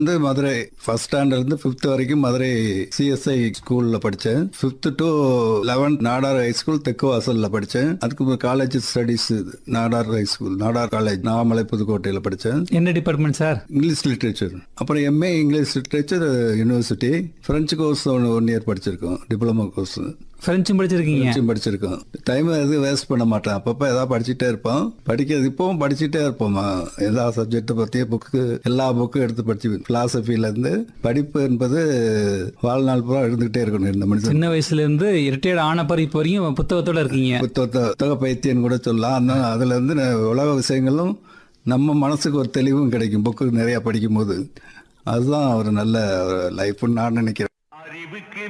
வந்து Madurai first standard இருந்து fifth வரைக்கும் மதுரை சிஎஸ்ஐ ஸ்கூல்ல படித்தேன் fifth to eleventh Nadar high school தெற்கு வாசல்ல படித்தேன் அதுக்கு college studies Nadar high school Nadar college நாமலை புதுக்கோட்டையில் படித்தேன் என்ன டிபார்ட்மெண்ட் சார் இங்கிலீஷ் லிட்ரேச்சர் அப்புறம் MA English literature university French course ஒன்று ஒன் இயர் படிச்சிருக்கோம் டிப்ளமோ கோர்ஸ் பிரெஞ்சும் படிச்சிருக்கீங்க ஃப்ரெஞ்சும் படிச்சிருக்கோம் டைம் எதுவும் வேஸ்ட் பண்ண மாட்டேன் அப்பப்போ ஏதாவது படிச்சுட்டே இருப்போம் படிக்கிறது இப்பவும் படிச்சுட்டே இருப்போமா எல்லா சப்ஜெக்ட்டை பற்றிய புக்கு எல்லா புக்கும் எடுத்து படிச்சு ஃபிலாசபிலேருந்து படிப்பு என்பது வாழ்நாள் பூரா இருந்துகிட்டே இருக்கணும் இந்த மனுஷன் சின்ன வயசுல இருந்து ரிட்டையர்ட் ஆன பிறகு இப்போ வரைக்கும் புத்தகத்தோட இருக்கீங்க புத்தகத்தை புத்தக பைத்தியன்னு கூட சொல்லலாம் ஆனால் அதுல இருந்து ந- உலக விஷயங்களும் நம்ம மனசுக்கு ஒரு தெளிவும் கிடைக்கும் புக்கு நிறைய படிக்கும் போது அதுதான் ஒரு நல்ல லைஃப்னு நான் நினைக்கிறேன் அறிவுக்கு